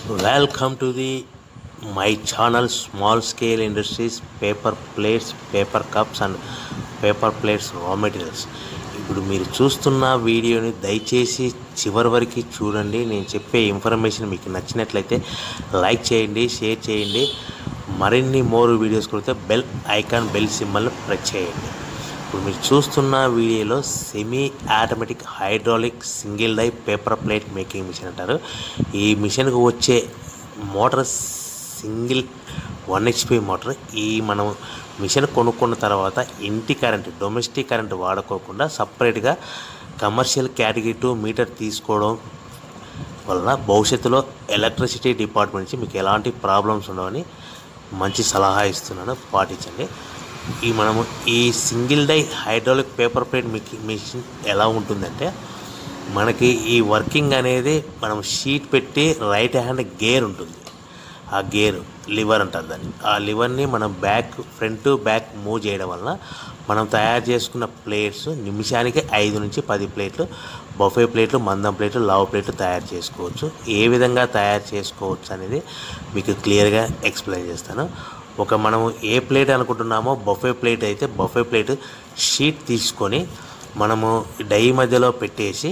Welcome to the my channel Small Scale Industries Paper Plates, Paper Cups and Paper Plates Raw Materials. ఇప్పుడు మీరు చూస్తున్న వీడియోని దయచేసి చివరి వరకు చూడండి నేను చెప్పే ఇన్ఫర్మేషన్ మీకు నచ్చినట్లయితే లైక్ చేయండి షేర్ చేయండి మరిన్ని మోర్ వీడియోస్ కొడితే బెల్ ఐకాన్ బెల్ సింబల్ని ప్రెస్ చేయండి ఇప్పుడు మీరు చూస్తున్న వీడియోలో semi automatic hydraulic single die paper plate making machine అంటారు ఈ మిషన్కి వచ్చే motor single one HP motor ఈ మనం మిషన్ కొనుక్కున్న తర్వాత ఇంటి కరెంట్ డొమెస్టిక్ కరెంట్ వాడుకోకుండా సపరేట్గా కమర్షియల్ కేటగిరీ టూ మీటర్ తీసుకోవడం వలన భవిష్యత్తులో ఎలక్ట్రిసిటీ డిపార్ట్మెంట్ నుంచి మీకు ఎలాంటి ప్రాబ్లమ్స్ ఉండవని మంచి సలహా ఇస్తున్నాను పాటించండి ఈ మనము ఈ single die hydraulic paper plate machine ఎలా ఉంటుందంటే మనకి ఈ వర్కింగ్ అనేది మనం షీట్ పెట్టి రైట్ హ్యాండ్ గేర్ ఉంటుంది ఆ గేర్ లివర్ అంటారు దాన్ని ఆ లివర్ని మనం బ్యాక్ ఫ్రంట్ బ్యాక్ మూవ్ చేయడం వలన మనం తయారు చేసుకున్న ప్లేట్స్ నిమిషానికి ఐదు నుంచి పది ప్లేట్లు బఫే ప్లేట్లు మందం ప్లేట్లు లావు ప్లేట్లు తయారు చేసుకోవచ్చు ఏ విధంగా తయారు చేసుకోవచ్చు అనేది మీకు క్లియర్గా ఎక్స్ప్లెయిన్ చేస్తాను ఒక మనము ఏ ప్లేట్ అనుకుంటున్నామో బఫే ప్లేట్ అయితే బఫే ప్లేట్ షీట్ తీసుకొని మనము డై మధ్యలో పెట్టేసి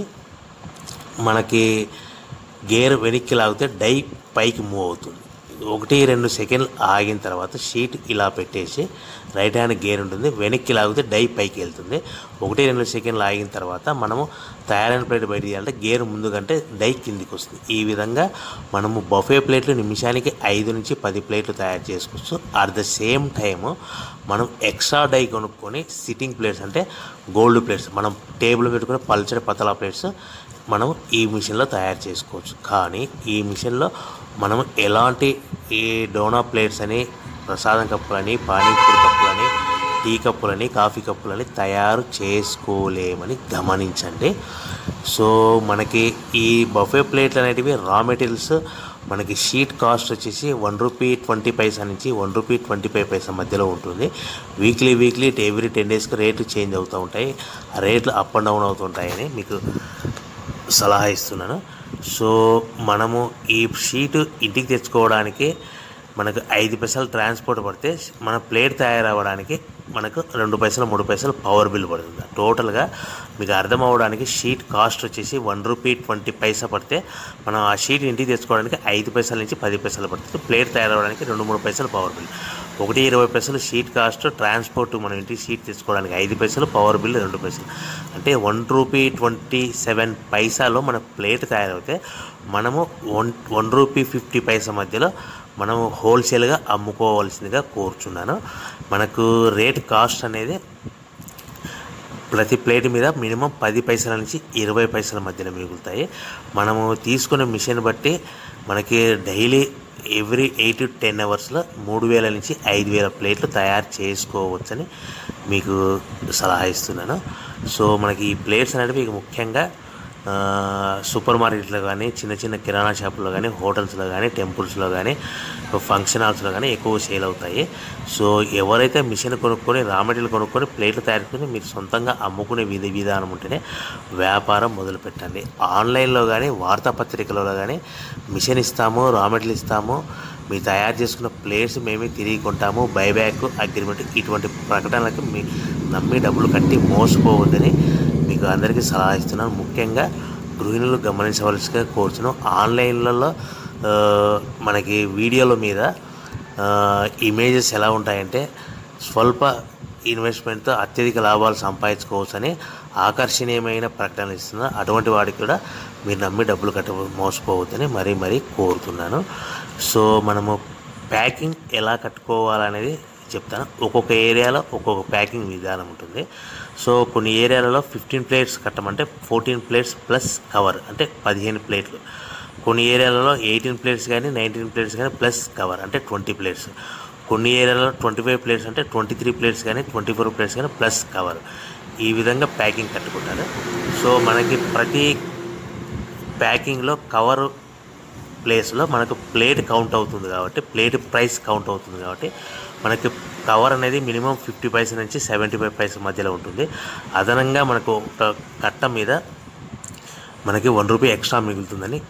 మనకి గేర్ వెనక్కి లాగితే డై పైకి మూవ్ అవుతుంది ఒకటి రెండు సెకండ్లు ఆగిన తర్వాత షీట్ ఇలా పెట్టేసి రైట్ హ్యాండ్ గేర్ ఉంటుంది వెనక్కి లాగితే డై పైకి వెళ్తుంది ఒకటి రెండు సెకండ్లు ఆగిన తర్వాత మనము తయారైన ప్లేట్ బయట తీయాలంటే గేర్ ముందు కంటే డై కిందికి వస్తుంది ఈ విధంగా మనము బఫే ప్లేట్లు నిమిషానికి ఐదు నుంచి పది ప్లేట్లు తయారు చేసుకోవచ్చు అట్ ద సేమ్ టైము మనం ఎక్స్ట్రా డై కొనుక్కొని సిట్టింగ్ ప్లేట్స్ అంటే గోల్డ్ ప్లేట్స్ మనం టేబుల్ పెట్టుకుని పల్చడి పతలా ప్లేట్స్ మనం ఈ మిషన్లో తయారు చేసుకోవచ్చు కానీ ఈ మిషన్లో మనం ఎలాంటి ఈ డోనా ప్లేట్స్ అని ప్రసాదం కప్పులని పానీపూరి కప్పులని టీ కప్పులని కాఫీ కప్పులని తయారు చేసుకోలేమని గమనించండి సో మనకి ఈ బఫే ప్లేట్లు అనేటివి రా మెటీరియల్స్ మనకి షీట్ కాస్ట్ వచ్చేసి వన్ రూపీ ట్వంటీ పైసా నుంచి one rupee twenty five paisa మధ్యలో ఉంటుంది వీక్లీ వీక్లీ ఎవ్రీ టెన్ డేస్కి రేట్లు చేంజ్ అవుతూ ఉంటాయి ఆ రేట్లు అప్ అండ్ డౌన్ అవుతుంటాయని మీకు సలహా ఇస్తున్నాను సో మనము ఈ షీట్ ఇంటికి తెచ్చుకోవడానికి మనకు ఐదు పైసలు ట్రాన్స్పోర్ట్ పడితే మన ప్లేట్ తయారవ్వడానికి మనకు రెండు పైసలు మూడు పైసలు పవర్ బిల్ పడుతుంది టోటల్గా మీకు అర్థం అవ్వడానికి షీట్ కాస్ట్ వచ్చేసి వన్ రూపీ ట్వంటీ పైసా పడితే మనం ఆ షీట్ ఇంటికి తెచ్చుకోవడానికి ఐదు పైసల నుంచి పది పైసలు పడుతుంది ప్లేట్ తయారవ్వడానికి రెండు మూడు పైసలు పవర్ బిల్ ఒకటి ఇరవై పైసలు షీట్ కాస్ట్ ట్రాన్స్పోర్ట్ మనం ఇంటికి షీట్ తెచ్చుకోవడానికి ఐదు పైసలు పవర్ బిల్ రెండు పైసలు అంటే వన్ రూపీ ట్వంటీ సెవెన్ పైసాలో మన ప్లేట్ తయారవుతే మనము one one rupee fifty paisa మధ్యలో మనము హోల్సేల్గా అమ్ముకోవాల్సిందిగా కోరుచున్నాను మనకు రేట్ కాస్ట్ అనేది ప్రతి ప్లేట్ మీద మినిమం పది పైసల నుంచి ఇరవై పైసల మధ్యలో మిగులుతాయి మనము తీసుకునే మిషన్ బట్టి మనకి daily every eight to ten అవర్స్లో మూడు వేల నుంచి ఐదు వేల ప్లేట్లు తయారు చేసుకోవచ్చని మీకు సలహా ఇస్తున్నాను సో మనకి ఈ ప్లేట్స్ అనేవి ముఖ్యంగా సూపర్ మార్కెట్లో కానీ చిన్న చిన్న కిరాణా షాపుల్లో కానీ హోటల్స్లో కానీ టెంపుల్స్లో కానీ ఫంక్షన్ హాల్స్లో కానీ ఎక్కువ సేల్ అవుతాయి సో ఎవరైతే మిషన్ కొనుక్కొని రా మెటీరియల్ కొనుక్కొని ప్లేట్లు తయారు చేసుకుని మీరు సొంతంగా అమ్ముకునే విధి విధానం ఉంటేనే వ్యాపారం మొదలు పెట్టండి ఆన్లైన్లో కానీ వార్తాపత్రికలలో కానీ మిషన్ ఇస్తాము రా మెటీరియల్ ఇస్తాము మీరు తయారు చేసుకున్న ప్లేట్స్ మేమే తిరిగి కొంటాము బైబ్యాక్ అగ్రిమెంట్ ఇటువంటి ప్రకటనలకు మీ నమ్మి డబ్బులు కట్టి మోసపోవద్దని మీకు అందరికీ సలహా ఇస్తున్నాను ముఖ్యంగా గృహిణులు గమనించవలసిగా కోరుతున్నాం ఆన్లైన్లలో మనకి వీడియోల మీద ఇమేజెస్ ఎలా ఉంటాయంటే స్వల్ప ఇన్వెస్ట్మెంట్తో అత్యధిక లాభాలు సంపాదించుకోవచ్చని ఆకర్షణీయమైన ప్రకటనలు ఇస్తున్నారు అటువంటి వాడికి కూడా మీరు నమ్మి డబ్బులు కట్ట మోసపోవద్దని మరీ మరీ కోరుతున్నాను సో మనము ప్యాకింగ్ ఎలా కట్టుకోవాలనేది చెప్తాను ఒక్కొక్క ఏరియాలో ఒక్కొక్క ప్యాకింగ్ విధానం ఉంటుంది సో కొన్ని ఏరియాలలో ఫిఫ్టీన్ ప్లేట్స్ కట్టమంటే ఫోర్టీన్ ప్లేట్స్ ప్లస్ కవర్ అంటే పదిహేను ప్లేట్లు కొన్ని ఏరియాలలో ఎయిటీన్ ప్లేట్స్ కానీ నైన్టీన్ ప్లేట్స్ కానీ ప్లస్ కవర్ అంటే ట్వంటీ ప్లేట్స్ కొన్ని ఏరియాలలో ట్వంటీ ఫైవ్ ప్లేట్స్ అంటే ట్వంటీ త్రీ ప్లేట్స్ కానీ ట్వంటీ ఫోర్ ప్లేట్స్ కానీ ప్లస్ కవర్ ఈ విధంగా ప్యాకింగ్ కట్టుకుంటారు సో మనకి ప్రతి ప్యాకింగ్లో కవర్ ప్లేస్లో మనకు ప్లేట్ కౌంట్ అవుతుంది కాబట్టి ప్లేట్ ప్రైస్ కౌంట్ అవుతుంది కాబట్టి మనకి కవర్ అనేది మినిమం ఫిఫ్టీ పైసా నుంచి సెవెంటీ ఫైవ్ పైసా మధ్యలో ఉంటుంది అదనంగా మనకు ఒక కట్ట మీద మనకి వన్ రూపీ ఎక్స్ట్రా మిగులుతుందని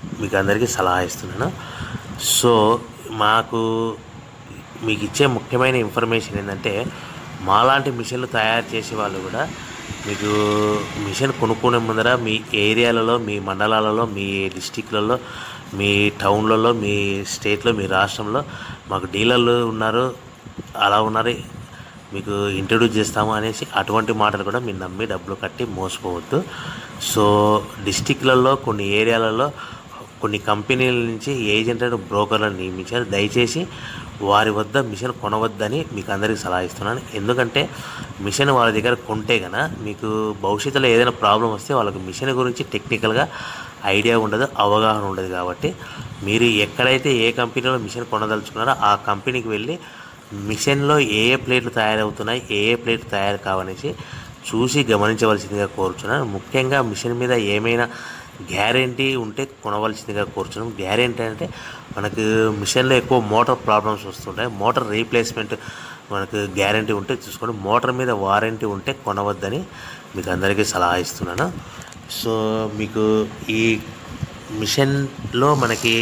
మీకు అందరికీ సలహా ఇస్తున్నాను సో మాకు మీకు ఇచ్చే ముఖ్యమైన ఇన్ఫర్మేషన్ ఏంటంటే మాలాంటి మిషన్లు తయారు చేసే వాళ్ళు కూడా మీకు మిషన్ కొనుక్కునే ముందర మీ ఏరియాలలో మీ మండలాలలో మీ డిస్టిక్లలో మీ టౌన్లలో మీ స్టేట్లో మీ రాష్ట్రంలో మాకు డీలర్లు ఉన్నారు అలా ఉన్నారు మీకు ఇంట్రడ్యూస్ చేస్తాము అనేసి అటువంటి మాటలు కూడా మీరు నమ్మి డబ్బులు కట్టి మోసపోవద్దు సో డిస్టిక్లలో కొన్ని ఏరియాలలో కొన్ని కంపెనీల నుంచి ఏజెంట్ అండ్ బ్రోకర్లను నియమించారు దయచేసి వారి వద్ద మిషన్ కొనవద్దని మీకు అందరికీ సలహా ఇస్తున్నాను ఎందుకంటే మిషన్ వాళ్ళ దగ్గర కొంటే గన మీకు భవిష్యత్తులో ఏదైనా ప్రాబ్లం వస్తే వాళ్ళకి మిషన్ గురించి టెక్నికల్గా ఐడియా ఉండదు అవగాహన ఉండదు కాబట్టి మీరు ఎక్కడైతే ఏ కంపెనీలో మిషన్ కొనదలుచుకున్నారో ఆ కంపెనీకి వెళ్ళి మిషన్లో ఏ ఏ ప్లేట్లు తయారవుతున్నాయి ఏ ఏ ప్లేట్లు తయారు కావనేసి చూసి గమనించవలసిందిగా కోరుచున్నాను ముఖ్యంగా మిషన్ మీద ఏమైనా గ్యారంటీ ఉంటే కొనవలసిందిగా కోరుచున్నాం గ్యారంటీ అంటే మనకు మిషన్లో ఎక్కువ మోటార్ ప్రాబ్లమ్స్ వస్తుంటాయి మోటార్ రీప్లేస్మెంట్ మనకు గ్యారంటీ ఉంటే చూసుకోండి మోటార్ మీద వారంటీ ఉంటే కొనవద్దని మీకు అందరికీ సలహా ఇస్తున్నాను సో మీకు ఈ మిషన్లో మనకి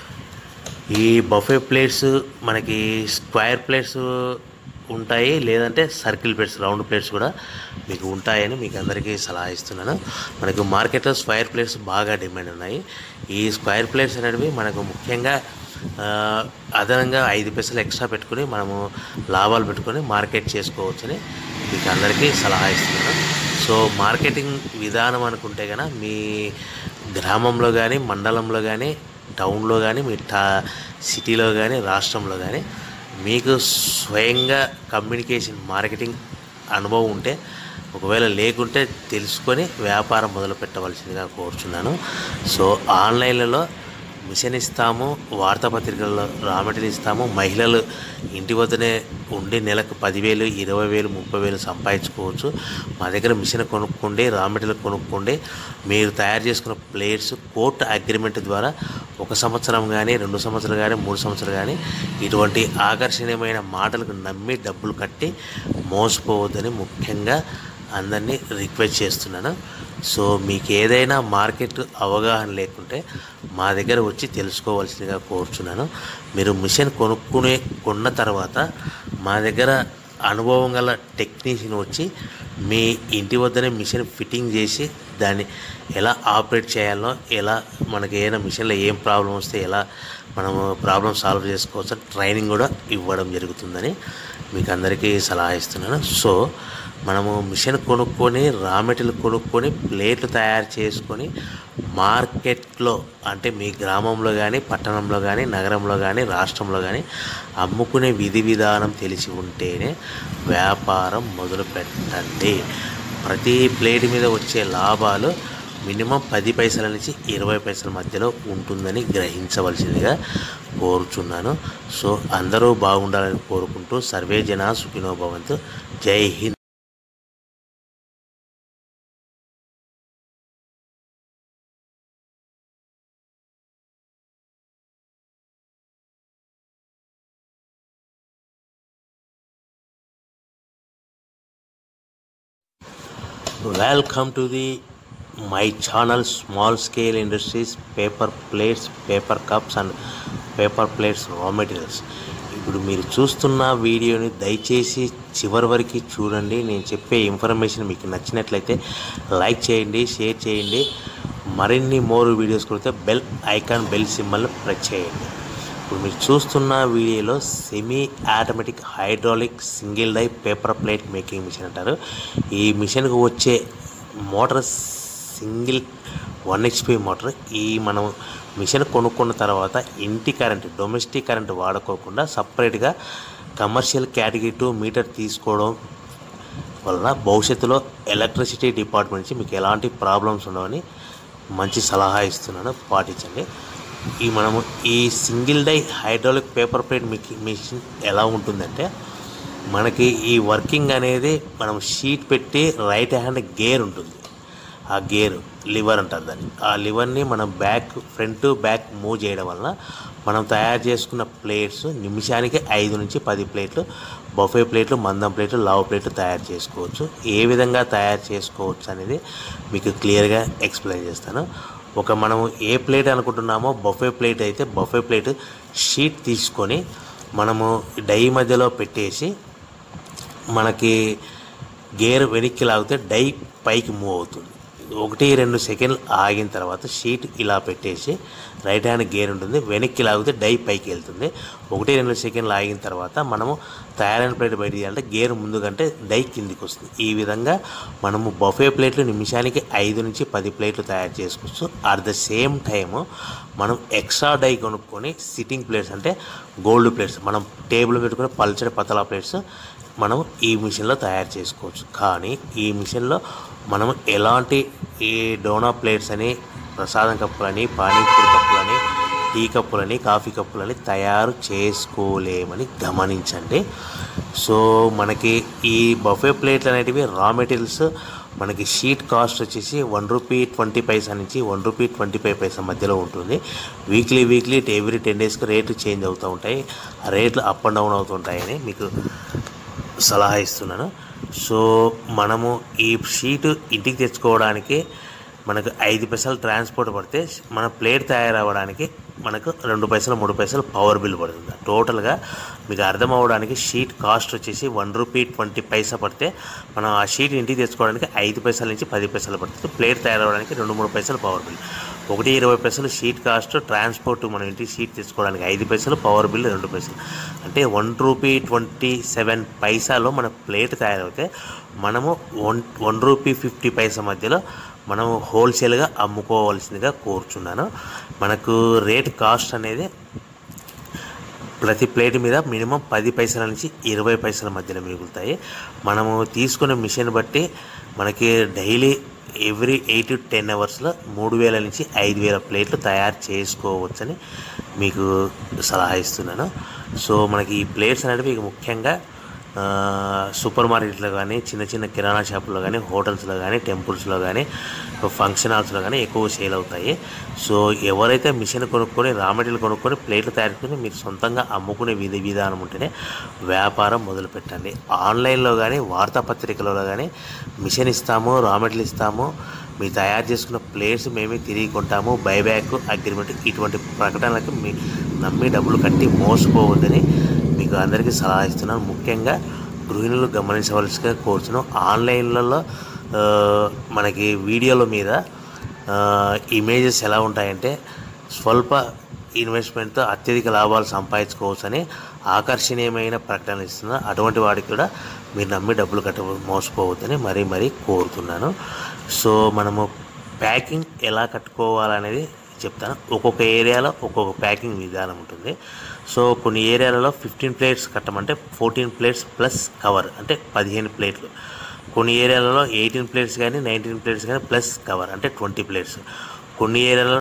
ఈ బఫే ప్లేట్స్ మనకి స్క్వేర్ ప్లేట్స్ ఉంటాయి లేదంటే సర్కిల్ ప్లేట్స్ రౌండ్ ప్లేట్స్ కూడా మీకు ఉంటాయని మీకు అందరికీ సలహా ఇస్తున్నాను మనకు మార్కెట్లో స్క్వేర్ ప్లేట్స్ బాగా డిమాండ్ ఉన్నాయి ఈ స్క్వేర్ ప్లేట్స్ అనేవి మనకు ముఖ్యంగా ఆ, అదనంగా ఐదు పైసలు ఎక్స్ట్రా పెట్టుకుని మనము లాభాలు పెట్టుకొని మార్కెట్ చేసుకోవచ్చని మీకు అందరికీ సలహా ఇస్తున్నాను సో మార్కెటింగ్ విధానం అనుకుంటే కనుక మీ గ్రామంలో కానీ మండలంలో కానీ టౌన్లో కానీ మీ టా సిటీలో కానీ రాష్ట్రంలో కానీ మీకు స్వయంగా కమ్యూనికేషన్ మార్కెటింగ్ అనుభవం ఉంటే ఒకవేళ లేకుంటే తెలుసుకొని వ్యాపారం మొదలు పెట్టవలసిందిగా కోరుచున్నాను సో ఆన్లైన్లలో మిషన్ ఇస్తాము వార్తాపత్రికల్లో రా మెటీరియల్ ఇస్తాము మహిళలు ఇంటి వద్దనే ఉండి నెలకు పదివేలు ఇరవై వేలు ముప్పై వేలు సంపాదించుకోవచ్చు మా దగ్గర మిషన్ కొనుక్కోండి రా మెటీరియల్ కొనుక్కోండి మీరు తయారు చేసుకున్న ప్లేట్స్ కోర్టు అగ్రిమెంట్ ద్వారా ఒక సంవత్సరం కానీ రెండు సంవత్సరాలు కానీ మూడు సంవత్సరాలు కానీ ఇటువంటి ఆకర్షణీయమైన మాటలకు నమ్మి డబ్బులు కట్టి మోసపోవద్దని ముఖ్యంగా అందరినీ రిక్వెస్ట్ చేస్తున్నాను సో మీకు ఏదైనా మార్కెట్ అవగాహన లేకుంటే మా దగ్గర వచ్చి తెలుసుకోవాల్సిందిగా కోరుచున్నాను మీరు మిషన్ కొనుక్కునే కొన్న తర్వాత మా దగ్గర అనుభవం గల టెక్నీషియన్ వచ్చి మీ ఇంటి వద్దనే మిషన్ ఫిట్టింగ్ చేసి దాన్ని ఎలా ఆపరేట్ చేయాలో ఎలా మనకి ఏదైనా మిషన్లో ఏం ప్రాబ్లం వస్తే ఎలా మనము ప్రాబ్లం సాల్వ్ చేసుకోవచ్చు ట్రైనింగ్ కూడా ఇవ్వడం జరుగుతుందని మీకు అందరికీ సలహా ఇస్తున్నాను సో మనము మిషన్ కొనుక్కొని రా మెటీరియల్ కొనుక్కొని ప్లేట్లు తయారు చేసుకొని మార్కెట్లో అంటే మీ గ్రామంలో కానీ పట్టణంలో కానీ నగరంలో కానీ రాష్ట్రంలో కానీ అమ్ముకునే విధి విధానం తెలిసి ఉంటేనే వ్యాపారం మొదలు పెట్టండి ప్రతి ప్లేట్ మీద వచ్చే లాభాలు మినిమం పది పైసల నుంచి ఇరవై పైసల మధ్యలో ఉంటుందని గ్రహించవలసిందిగా కోరుచున్నాను సో అందరూ బాగుండాలని కోరుకుంటూ సర్వే జన సుఖినో భవంతు జై Hind welcome to the my channel small scale industries paper plates paper cups and paper plates raw materials ఇప్పుడు మీరు చూస్తున్న వీడియోని దయచేసి చివరి వరకు చూడండి నేను చెప్పే ఇన్ఫర్మేషన్ మీకు నచ్చినట్లయితే లైక్ చేయండి షేర్ చేయండి మరిన్ని మోర్ వీడియోస్ కొడితే బెల్ ఐకాన్ బెల్ సింబల్ని ప్రెస్ చేయండి ఇప్పుడు మీరు చూస్తున్న వీడియోలో semi automatic hydraulic single die paper plate making machine అంటారు ఈ మిషన్కి వచ్చే motor single one HP motor ఈ మనం మిషన్ కొనుక్కున్న తర్వాత ఇంటి కరెంట్ డొమెస్టిక్ కరెంట్ వాడుకోకుండా సపరేట్గా కమర్షియల్ కేటగిరీ టూ మీటర్ తీసుకోవడం వలన భవిష్యత్తులో ఎలక్ట్రిసిటీ డిపార్ట్మెంట్ నుంచి మీకు ఎలాంటి ప్రాబ్లమ్స్ ఉండవని మంచి సలహా ఇస్తున్నాను పాటించండి ఈ మనము ఈ single die hydraulic paper plate మికి మిషన్ ఎలా ఉంటుందంటే మనకి ఈ వర్కింగ్ అనేది మనం షీట్ పెట్టి రైట్ హ్యాండ్ గేర్ ఉంటుంది ఆ గేర్ లివర్ అంటారు దాన్ని ఆ లివర్ని మనం బ్యాక్ ఫ్రంట్ బ్యాక్ మూవ్ చేయడం వలన మనం తయారు చేసుకున్న ప్లేట్స్ నిమిషానికి ఐదు నుంచి పది ప్లేట్లు బఫే ప్లేట్లు మందం ప్లేట్లు లావు ప్లేట్లు తయారు చేసుకోవచ్చు ఏ విధంగా తయారు చేసుకోవచ్చు అనేది మీకు క్లియర్గా ఎక్స్ప్లెయిన్ చేస్తాను ఒక మనం ఏ ప్లేట్ అనుకుంటున్నామో బఫే ప్లేట్ అయితే బఫే ప్లేట్ షీట్ తీసుకొని మనము డై మధ్యలో పెట్టేసి మనకి గేర్ వెనక్కి లాగితే డై పైకి మూవ్ అవుతుంది ఒకటి రెండు సెకండ్లు ఆగిన తర్వాత షీట్ ఇలా పెట్టేసి రైట్ హ్యాండ్ గేర్ ఉంటుంది వెనక్కి లాగితే డై పైకి వెళ్తుంది ఒకటి రెండు సెకండ్లు ఆగిన తర్వాత మనము తయారైన ప్లేట్ బయట తీయాలంటే గేర్ ముందు కంటే డై కిందికి వస్తుంది ఈ విధంగా మనము బఫే ప్లేట్లు నిమిషానికి ఐదు నుంచి పది ప్లేట్లు తయారు చేసుకోవచ్చు అట్ ద సేమ్ టైము మనం ఎక్స్ట్రా డై కొనుక్కొని సిట్టింగ్ ప్లేట్స్ అంటే గోల్డ్ ప్లేట్స్ మనం టేబుల్ పెట్టుకుని పల్చడి పతలా ప్లేట్స్ మనం ఈ మిషన్లో తయారు చేసుకోవచ్చు కానీ ఈ మిషన్లో మనం ఎలాంటి ఈ డోనా ప్లేట్స్ అని ప్రసాదం కప్పులని పానీపూరి కప్పులని టీ కప్పులని కాఫీ కప్పులని తయారు చేసుకోలేమని గమనించండి సో మనకి ఈ బఫే ప్లేట్లు అనేటివి రా మెటీరియల్స్ మనకి షీట్ కాస్ట్ వచ్చేసి వన్ రూపీ ట్వంటీ పైసా నుంచి one rupee twenty five paisa మధ్యలో ఉంటుంది వీక్లీ వీక్లీ ఎవ్రీ టెన్ డేస్కి రేట్లు చేంజ్ అవుతూ ఉంటాయి ఆ రేట్లు అప్ అండ్ డౌన్ అవుతుంటాయని మీకు సలహా ఇస్తున్నాను సో మనము ఈ షీటు ఇంటికి తెచ్చుకోవడానికి మనకు ఐదు పైసలు ట్రాన్స్పోర్ట్ పడితే మన ప్లేట్ తయారవ్వడానికి మనకు రెండు పైసలు మూడు పైసలు పవర్ బిల్ పడుతుంది టోటల్గా మీకు అర్థం అవ్వడానికి షీట్ కాస్ట్ వచ్చేసి వన్ రూపీ ట్వంటీ పైసా పడితే మనం ఆ షీట్ ఇంటికి తెచ్చుకోవడానికి ఐదు పైసల నుంచి పది పైసలు పడుతుంది ప్లేట్ తయారవడానికి రెండు మూడు పైసలు పవర్ బిల్ ఒకటి ఇరవై పైసలు షీట్ కాస్ట్ ట్రాన్స్పోర్ట్ మనం ఇంటికి షీట్ తెచ్చుకోవడానికి ఐదు పైసలు పవర్ బిల్ రెండు పైసలు అంటే వన్ రూపీ ట్వంటీ సెవెన్ పైసాలో మన ప్లేట్ తయారవుతే మనము one one rupee fifty paisa మధ్యలో మనం హోల్సేల్గా అమ్ముకోవాల్సిందిగా కోరుచున్నాను మనకు రేట్ కాస్ట్ అనేది ప్రతి ప్లేట్ మీద మినిమం పది పైసల నుంచి ఇరవై పైసల మధ్యలో మిగులుతాయి మనము తీసుకునే మిషన్ బట్టి మనకి daily every eight to ten అవర్స్లో మూడు వేల నుంచి ఐదు వేల ప్లేట్లు తయారు చేసుకోవచ్చని మీకు సలహా ఇస్తున్నాను సో మనకి ఈ ప్లేట్స్ అనేవి మీకు ముఖ్యంగా ఆ, సూపర్ మార్కెట్లో కానీ చిన్న చిన్న కిరాణా షాపుల్లో కానీ హోటల్స్లో కానీ టెంపుల్స్లో కానీ ఫంక్షన్ హాల్స్లో కానీ ఎక్కువ సేల్ అవుతాయి సో ఎవరైతే మిషన్ కొనుక్కొని రా మెటీరియల్ కొనుక్కొని ప్లేట్లు తయారు చేసుకొని మీరు సొంతంగా అమ్ముకునే విధి విధానం ఉంటేనే వ్యాపారం మొదలు పెట్టండి ఆన్లైన్లో కానీ వార్తాపత్రికలలో కానీ మిషన్ ఇస్తాము రా మెటీరియల్ ఇస్తాము మీరు తయారు చేసుకున్న ప్లేట్స్ మేమే తిరిగి కొంటాము బైబ్యాక్ అగ్రిమెంట్ ఇటువంటి ప్రకటనలకు మీ నమ్మి డబ్బులు కట్టి మోసపోవద్దని మీకు అందరికీ సలహా ఇస్తున్నాను ముఖ్యంగా గృహిణులు గమనించవలసిగా కోరుతున్నాం ఆన్లైన్లలో ఆ, మనకి వీడియోల మీద ఆ, ఇమేజెస్ ఎలా ఉంటాయంటే స్వల్ప ఇన్వెస్ట్మెంట్తో అత్యధిక లాభాలు సంపాదించుకోవచ్చని ఆకర్షణీయమైన ప్రకటనలు ఇస్తున్నారు అటువంటి వాడికి కూడా మీరు నమ్మి డబ్బులు కట్ట మోసపోవద్దని మరీ మరీ కోరుతున్నాను సో మనము ప్యాకింగ్ ఎలా కట్టుకోవాలనేది చెప్తాను ఒక్కొక్క ఏరియాలో ఒక్కొక్క ప్యాకింగ్ విధానం ఉంటుంది సో కొన్ని ఏరియాలలో ఫిఫ్టీన్ ప్లేట్స్ కట్టమంటే ఫోర్టీన్ ప్లేట్స్ ప్లస్ కవర్ అంటే పదిహేను ప్లేట్లు కొన్ని ఏరియాలలో ఎయిటీన్ ప్లేట్స్ కానీ నైన్టీన్ ప్లేట్స్ కానీ ప్లస్ కవర్ అంటే ట్వంటీ ప్లేట్స్ కొన్ని ఏరియాలలో